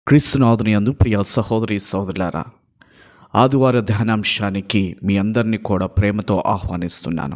క్రీస్తునాథుని అందు ప్రియ సహోదరి సహోదరులారా ఆదివార ధ్యానాంశానికి మీ అందరినీ కూడా ప్రేమతో ఆహ్వానిస్తున్నాను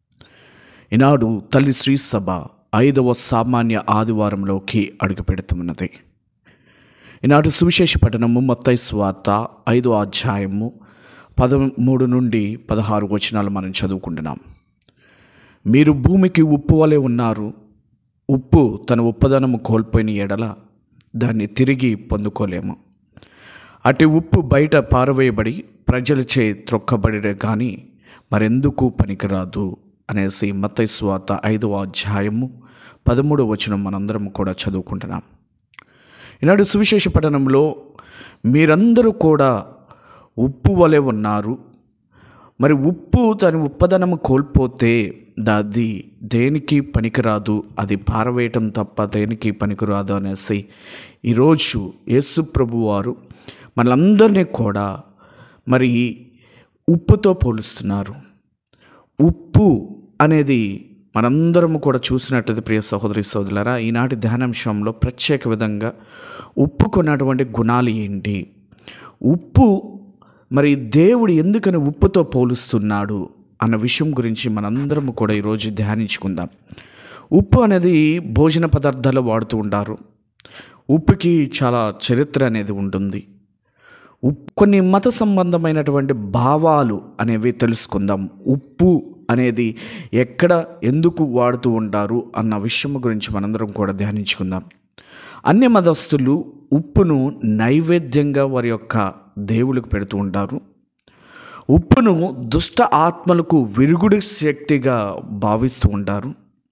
ఈనాడు తల్లి శ్రీ సభ ఐదవ సామాన్య ఆదివారంలోకి అడుగుపెడుతున్నది ఈనాడు సువిశేష పఠనము మత్తయి స్వార్త ఐదో అధ్యాయము పదమూడు నుండి పదహారు వచనాలు మనం చదువుకుంటున్నాం మీరు భూమికి ఉప్పు వలె ఉన్నారు ఉప్పు తన ఉప్పదనము కోల్పోయిన ఎడల దాన్ని తిరిగి పొందుకోలేము అటు ఉప్పు బయట పారవేయబడి ప్రజలచే త్రొక్కబడిన కానీ మరెందుకు పనికిరాదు అనేసి మత్తయి స్వార్త ఐదవ అధ్యాయము పదమూడవ వచనం మనందరం కూడా చదువుకుంటున్నాం ఈనాడు సువిశేష పఠనంలో మీరందరూ కూడా ఉప్పు వలె ఉన్నారు మరి ఉప్పు దాని ఉప్పదనము కోల్పోతే అది దేనికి పనికిరాదు అది పారవేయటం తప్ప దేనికి పనికిరాదు అనేసి ఈరోజు యేసు ప్రభు వారు మనందరినీ కూడా మరి ఉప్పుతో పోలుస్తున్నారు ఉప్పు అనేది మనందరము కూడా చూసినట్లయితే ప్రియ సహోదరి సోదరులారా ఈనాటి ధ్యానాంశంలో ప్రత్యేక విధంగా ఉప్పుకున్నటువంటి గుణాలు ఏంటి ఉప్పు మరి దేవుడు ఎందుకని ఉప్పుతో పోలుస్తున్నాడు అన్న విషయం గురించి మనందరం కూడా ఈరోజు ధ్యానించుకుందాం ఉప్పు అనేది భోజన పదార్థాలు వాడుతూ ఉంటారు ఉప్పుకి చాలా చరిత్ర అనేది ఉంటుంది ఉప్- కొన్ని మత సంబంధమైనటువంటి భావాలు అనేవి తెలుసుకుందాం ఉప్పు అనేది ఎక్కడ ఎందుకు వాడుతూ ఉంటారు అన్న విషయం గురించి మనందరం కూడా ధ్యానించుకుందాం అన్య మతస్థులు ఉప్పును నైవేద్యంగా వారి యొక్క దేవుళ్ళకు పెడుతూ ఉంటారు ఉప్పును దుష్ట ఆత్మలకు విరుగుడు శక్తిగా భావిస్తూ ఉంటారు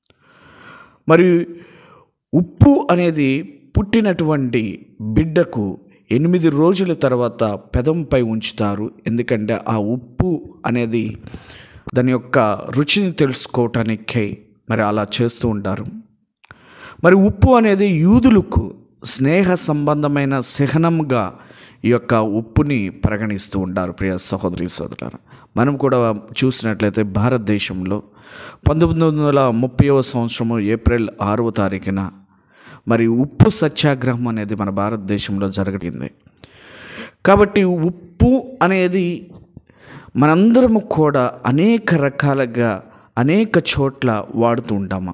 మరి ఉప్పు అనేది పుట్టినటువంటి బిడ్డకు ఎనిమిది రోజుల తర్వాత పెదంపై ఉంచుతారు ఎందుకంటే ఆ ఉప్పు అనేది దాని యొక్క రుచిని తెలుసుకోవటానికి మరి అలా చేస్తూ ఉంటారు మరి ఉప్పు అనేది యూదులకు స్నేహ సంబంధమైన సహనంగా ఈ యొక్క ఉప్పుని పరిగణిస్తూ ఉంటారు ప్రియ సహోదరి సోదరులారా మనం కూడా చూసినట్లయితే భారతదేశంలో పంతొమ్మిది వందల ముప్పైవ సంవత్సరము ఏప్రిల్ ఆరవ తారీఖున మరి ఉప్పు సత్యాగ్రహం అనేది మన భారతదేశంలో జరిగింది కాబట్టి ఉప్పు అనేది మనందరము కూడా అనేక రకాలుగా అనేక చోట్ల వాడుతూ ఉంటాము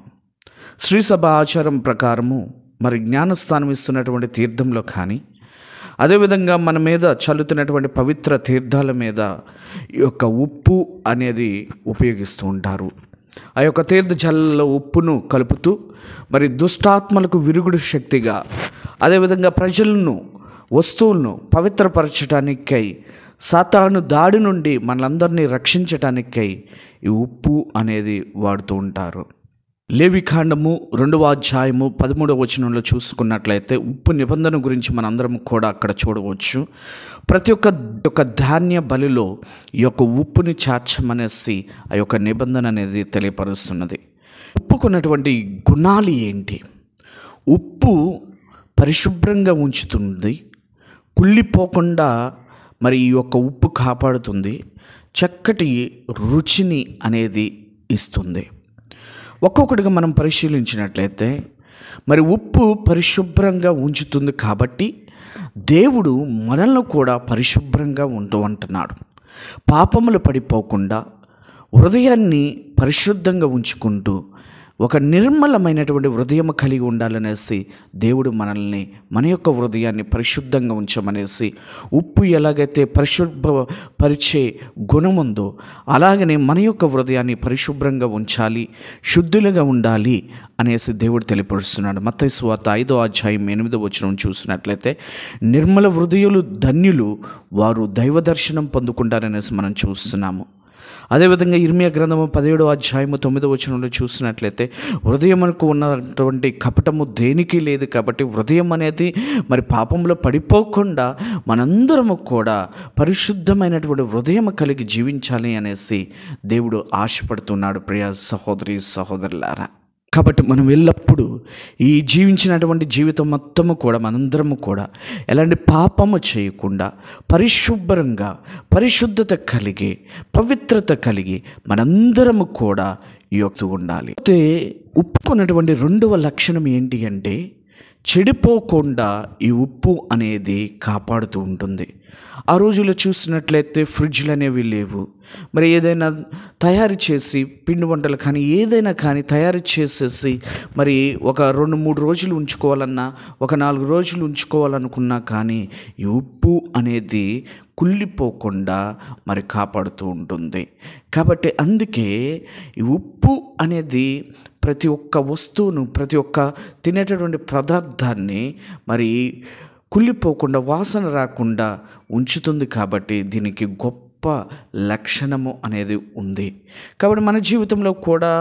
శ్రీసభ ఆచారం ప్రకారము మరి జ్ఞానస్థానం ఇస్తున్నటువంటి తీర్థంలో కానీ అదేవిధంగా మన మీద చల్లుతున్నటువంటి పవిత్ర తీర్థాల మీద ఈ యొక్క ఉప్పు అనేది ఉపయోగిస్తూ ఉంటారు ఆ యొక్క తీర్థ జల్లలో ఉప్పును కలుపుతూ మరి దుష్టాత్మలకు విరుగుడు శక్తిగా అదేవిధంగా ప్రజలను వస్తువులను పవిత్రపరచడానికై సాతాను దాడి నుండి మనలందరినీ రక్షించటానికై ఈ ఉప్పు అనేది వాడుతూ ఉంటారు లేవికాండము రెండవ అధ్యాయము పదమూడవ వచనంలో చూసుకున్నట్లయితే ఉప్పు నిబంధన గురించి మనందరం కూడా అక్కడ చూడవచ్చు ప్రతి ఒక్క యొక్క ధాన్య బలిలో ఈ యొక్క ఉప్పుని చేర్చమనేసి ఆ యొక్క నిబంధన అనేది తెలియపరుస్తున్నది ఉప్పుకున్నటువంటి గుణాలు ఏంటి ఉప్పు పరిశుభ్రంగా ఉంచుతుంది కుళ్ళిపోకుండా మరి ఈ యొక్క ఉప్పు కాపాడుతుంది చక్కటి రుచిని అనేది ఇస్తుంది ఒక్కొక్కటిగా మనం పరిశీలించినట్లయితే మరి ఉప్పు పరిశుభ్రంగా ఉంచుతుంది కాబట్టి దేవుడు మనల్ని కూడా పరిశుభ్రంగా ఉంటూ అంటున్నాడు పాపములు పడిపోకుండా హృదయాన్ని పరిశుద్ధంగా ఉంచుకుంటూ ఒక నిర్మలమైనటువంటి హృదయం కలిగి ఉండాలనేసి దేవుడు మనల్ని మన యొక్క హృదయాన్ని పరిశుద్ధంగా ఉంచమనేసి ఉప్పు ఎలాగైతే పరిశుభ్ర పరిచే గుణం ఉందో అలాగనే మన యొక్క హృదయాన్ని పరిశుభ్రంగా ఉంచాలి శుద్ధులుగా ఉండాలి అనేసి దేవుడు తెలియపరుస్తున్నాడు మత్తయి స్వాత ఐదో అధ్యాయం ఎనిమిదో వచనం చూసినట్లయితే నిర్మల హృదయులు ధన్యులు వారు దైవ దర్శనం పొందుకుంటారనేసి మనం చూస్తున్నాము అదేవిధంగా ఇర్మియా గ్రంథము పదిహేడో అధ్యాయము తొమ్మిదో వచనంలో చూసినట్లయితే హృదయమునకు ఉన్నటువంటి కపటము దేనికి లేదు కాబట్టి హృదయం అనేది మరి పాపంలో పడిపోకుండా మనందరము కూడా పరిశుద్ధమైనటువంటి హృదయం కలిగి జీవించాలి అనేసి దేవుడు ఆశపడుతున్నాడు ప్రియ సహోదరి సహోదరులారా కాబట్టి మనం ఎల్లప్పుడూ ఈ జీవించినటువంటి జీవితం మొత్తము కూడా మనందరము కూడా ఎలాంటి పాపము చేయకుండా పరిశుభ్రంగా పరిశుద్ధత కలిగి పవిత్రత కలిగి మనందరము కూడా యోక్తు ఉండాలి అయితే ఉప్పుకున్నటువంటి రెండవ లక్షణం ఏంటి అంటే చెడిపోకుండా ఈ ఉప్పు అనేది కాపాడుతూ ఉంటుంది ఆ రోజుల్లో చూసినట్లయితే ఫ్రిడ్జ్లు అనేవి లేవు మరి ఏదైనా తయారు చేసి పిండి వంటలు కానీ ఏదైనా కానీ తయారు చేసేసి మరి ఒక రెండు మూడు రోజులు ఉంచుకోవాలన్నా ఒక నాలుగు రోజులు ఉంచుకోవాలనుకున్నా కానీ ఈ ఉప్పు అనేది కుళ్ళిపోకుండా మరి కాపాడుతూ ఉంటుంది కాబట్టి అందుకే ఈ ఉప్పు అనేది ప్రతి ఒక్క వస్తువును ప్రతి ఒక్క తినేటటువంటి పదార్థాన్ని మరి కుళ్ళిపోకుండా వాసన రాకుండా ఉంచుతుంది కాబట్టి దీనికి గొప్ప లక్షణము అనేది ఉంది కాబట్టి మన జీవితంలో కూడా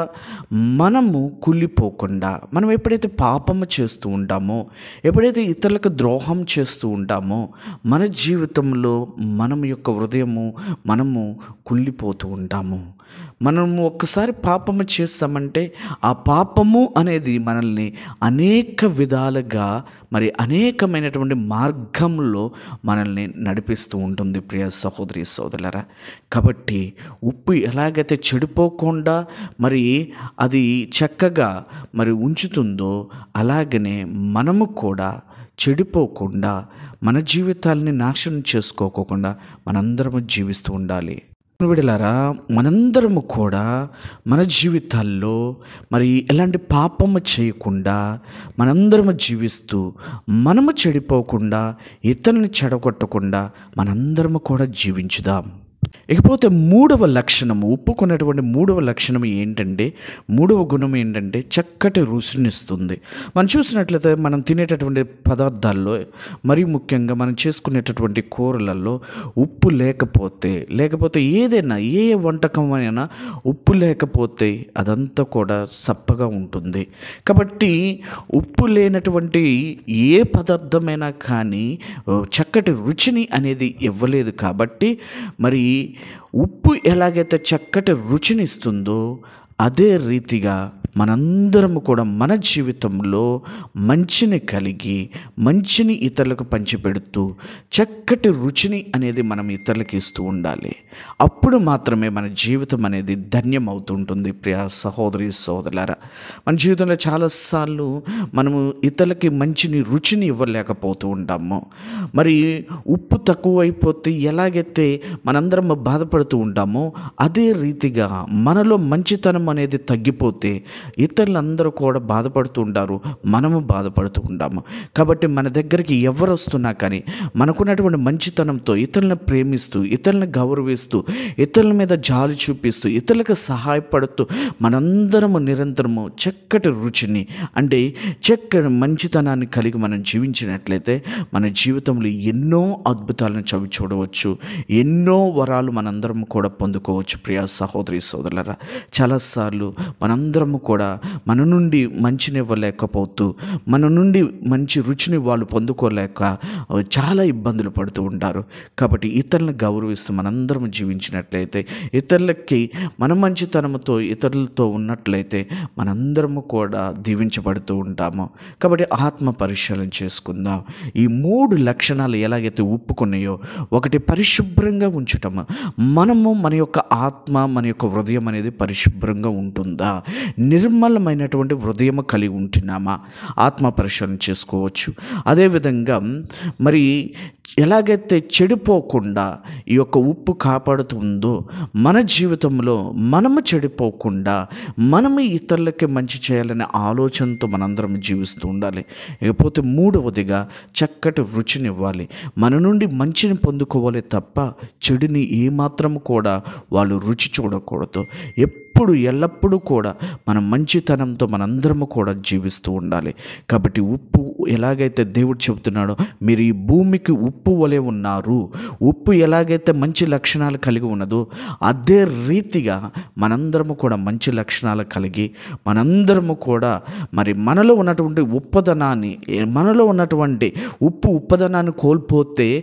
మనము కుళ్ళిపోకుండా మనం ఎప్పుడైతే పాపము చేస్తూ ఉంటామో ఎప్పుడైతే ఇతరులకు ద్రోహం చేస్తూ ఉంటామో మన జీవితంలో మనం యొక్క హృదయము మనము కుళ్ళిపోతూ ఉంటాము మనము ఒక్కసారి పాపము చేస్తామంటే ఆ పాపము అనేది మనల్ని అనేక విధాలుగా మరి అనేకమైనటువంటి మార్గంలో మనల్ని నడిపిస్తూ ఉంటుంది ప్రియ సహోదరి సోదరులరా కాబట్టి ఉప్పు ఎలాగైతే చెడిపోకుండా మరి అది చక్కగా మరి ఉంచుతుందో అలాగనే మనము కూడా చెడిపోకుండా మన జీవితాలని నాశనం చేసుకోకుండా మనందరము జీవిస్తూ ఉండాలి విడలారా మనందరము కూడా మన జీవితాల్లో మరి ఎలాంటి పాపము చేయకుండా మనందరము జీవిస్తూ మనము చెడిపోకుండా ఇతరుని చెడగొట్టకుండా మనందరము కూడా జీవించుదాం ఇకపోతే మూడవ లక్షణము ఒప్పుకున్నటువంటి మూడవ లక్షణం ఏంటంటే మూడవ గుణం ఏంటంటే చక్కటి రుచినిస్తుంది మనం చూసినట్లయితే మనం తినేటటువంటి పదార్థాల్లో మరీ ముఖ్యంగా మనం చేసుకునేటటువంటి కూరలలో ఉప్పు లేకపోతే లేకపోతే ఏదైనా ఏ వంటకం అయినా ఉప్పు లేకపోతే అదంతా కూడా సప్పగా ఉంటుంది కాబట్టి ఉప్పు లేనటువంటి ఏ పదార్థమైనా కానీ చక్కటి రుచిని అనేది ఇవ్వలేదు కాబట్టి మరి ఉప్పు ఎలాగైతే చక్కటి రుచినిస్తుందో అదే రీతిగా మనందరము కూడా మన జీవితంలో మంచిని కలిగి మంచిని ఇతరులకు పంచిపెడుతూ చక్కటి రుచిని అనేది మనం ఇతరులకు ఇస్తూ ఉండాలి అప్పుడు మాత్రమే మన జీవితం అనేది ధన్యం అవుతుంటుంది ప్రియ సహోదరి సహోదరులారా మన జీవితంలో చాలాసార్లు మనము ఇతరులకి మంచిని రుచిని ఇవ్వలేకపోతూ ఉంటాము మరి ఉప్పు తక్కువైపోతే ఎలాగైతే మనందరం బాధపడుతూ ఉంటామో అదే రీతిగా మనలో మంచితనం అనేది తగ్గిపోతే ఇతరులందరూ కూడా బాధపడుతూ ఉంటారు మనము బాధపడుతూ ఉంటాము కాబట్టి మన దగ్గరికి ఎవరు వస్తున్నా కానీ మనకున్నటువంటి మంచితనంతో ఇతరులను ప్రేమిస్తూ ఇతరులను గౌరవిస్తూ ఇతరుల మీద జాలి చూపిస్తూ ఇతరులకు సహాయపడుతూ మనందరము నిరంతరము చక్కటి రుచిని అంటే చక్కటి మంచితనాన్ని కలిగి మనం జీవించినట్లయితే మన జీవితంలో ఎన్నో అద్భుతాలను చవి చూడవచ్చు ఎన్నో వరాలు మనందరం కూడా పొందుకోవచ్చు ప్రియ సహోదరి సోదరులరా చాలాసార్లు మనందరము కూడా మన నుండి మంచినివ్వలేకపోతూ మన నుండి మంచి రుచిని వాళ్ళు పొందుకోలేక చాలా ఇబ్బందులు పడుతూ ఉంటారు కాబట్టి ఇతరులను గౌరవిస్తూ మనందరం జీవించినట్లయితే ఇతరులకి మన మంచితనంతో ఇతరులతో ఉన్నట్లయితే మనందరము కూడా దీవించబడుతూ ఉంటాము కాబట్టి ఆత్మ పరిశీలన చేసుకుందాం ఈ మూడు లక్షణాలు ఎలాగైతే ఒప్పుకున్నాయో ఒకటి పరిశుభ్రంగా ఉంచటము మనము మన యొక్క ఆత్మ మన యొక్క హృదయం అనేది పరిశుభ్రంగా ఉంటుందా నిర్మలమైనటువంటి హృదయం కలిగి ఉంటున్నామా ఆత్మ పరిశీలన చేసుకోవచ్చు అదేవిధంగా మరి ఎలాగైతే చెడిపోకుండా ఈ యొక్క ఉప్పు కాపాడుతుందో మన జీవితంలో మనము చెడిపోకుండా మనము ఇతరులకి మంచి చేయాలనే ఆలోచనతో మనందరం జీవిస్తూ ఉండాలి ఇకపోతే మూడవదిగా చక్కటి రుచినివ్వాలి మన నుండి మంచిని పొందుకోవాలి తప్ప చెడుని ఏమాత్రం కూడా వాళ్ళు రుచి చూడకూడదు ఎప్పుడు ఎల్లప్పుడూ కూడా మన మంచితనంతో మనందరము కూడా జీవిస్తూ ఉండాలి కాబట్టి ఉప్పు ఎలాగైతే దేవుడు చెబుతున్నాడో మీరు ఈ భూమికి ఉప్పు వలె ఉన్నారు ఉప్పు ఎలాగైతే మంచి లక్షణాలు కలిగి ఉన్నదో అదే రీతిగా మనందరము కూడా మంచి లక్షణాలు కలిగి మనందరము కూడా మరి మనలో ఉన్నటువంటి ఉప్పదనాన్ని మనలో ఉన్నటువంటి ఉప్పు ఉప్పదనాన్ని కోల్పోతే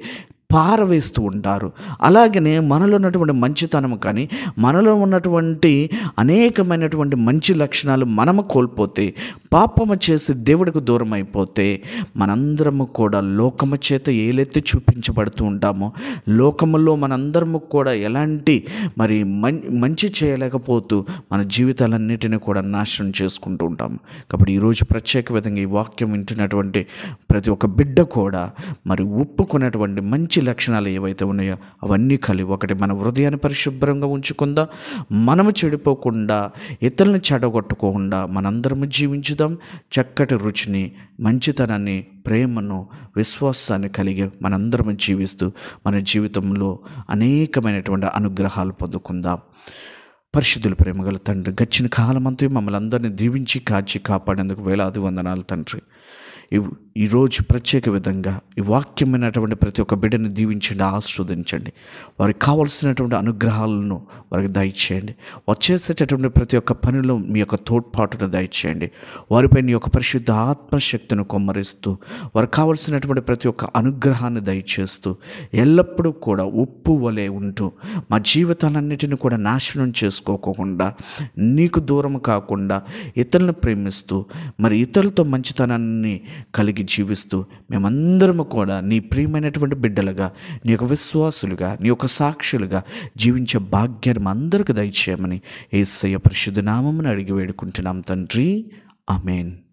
పారవేస్తూ ఉంటారు అలాగనే మనలో ఉన్నటువంటి మంచితనం కానీ మనలో ఉన్నటువంటి అనేకమైనటువంటి మంచి లక్షణాలు మనము కోల్పోతే పాపము చేసి దేవుడికి దూరం అయిపోతే మనందరము కూడా లోకము చేత ఏలైతే చూపించబడుతూ ఉంటామో లోకములో మనందరము కూడా ఎలాంటి మరి మం మంచి చేయలేకపోతూ మన జీవితాలన్నిటిని కూడా నాశనం చేసుకుంటూ ఉంటాము కాబట్టి ఈరోజు ప్రత్యేక విధంగా ఈ వాక్యం వింటున్నటువంటి ప్రతి ఒక్క బిడ్డ కూడా మరి ఒప్పుకున్నటువంటి మంచి లక్షణాలు ఏవైతే ఉన్నాయో అవన్నీ కలిగి ఒకటి మన హృదయాన్ని పరిశుభ్రంగా ఉంచుకుందాం మనము చెడిపోకుండా ఇతరులను చెడగొట్టుకోకుండా మనందరము జీవించుదాం చక్కటి రుచిని మంచితనాన్ని ప్రేమను విశ్వాసాన్ని కలిగి మనందరము జీవిస్తూ మన జీవితంలో అనేకమైనటువంటి అనుగ్రహాలు పొందుకుందాం పరిశుద్ధుల ప్రేమగల తండ్రి గచ్చిన కాలమంతా మమ్మల్ని అందరినీ దీవించి కాచి కాపాడేందుకు వేలాది వందనాలు తండ్రి ఈ ఈరోజు ప్రత్యేక విధంగా ఈ వాక్యమైనటువంటి ప్రతి ఒక్క బిడ్డని దీవించండి ఆస్వాదించండి వారికి కావలసినటువంటి అనుగ్రహాలను వారికి దయచేయండి వచ్చేసేటటువంటి ప్రతి ఒక్క పనిలో మీ యొక్క తోడ్పాటును దయచేయండి వారిపై నీ యొక్క పరిశుద్ధ ఆత్మశక్తిని కొమ్మరిస్తూ వారికి కావలసినటువంటి ప్రతి ఒక్క అనుగ్రహాన్ని దయచేస్తూ ఎల్లప్పుడూ కూడా ఉప్పు వలె ఉంటూ మా జీవితాలన్నిటిని కూడా నాశనం చేసుకోకుండా నీకు దూరం కాకుండా ఇతరులను ప్రేమిస్తూ మరి ఇతరులతో మంచితనాన్ని కలిగి జీవిస్తూ మేమందరము కూడా నీ ప్రియమైనటువంటి బిడ్డలుగా నీ యొక్క విశ్వాసులుగా నీ యొక్క సాక్షులుగా జీవించే భాగ్యాన్ని మా అందరికి దయచేయమని ఏసయ్య పరిశుద్ధ నామమును అడిగి వేడుకుంటున్నాం తండ్రి ఆమెన్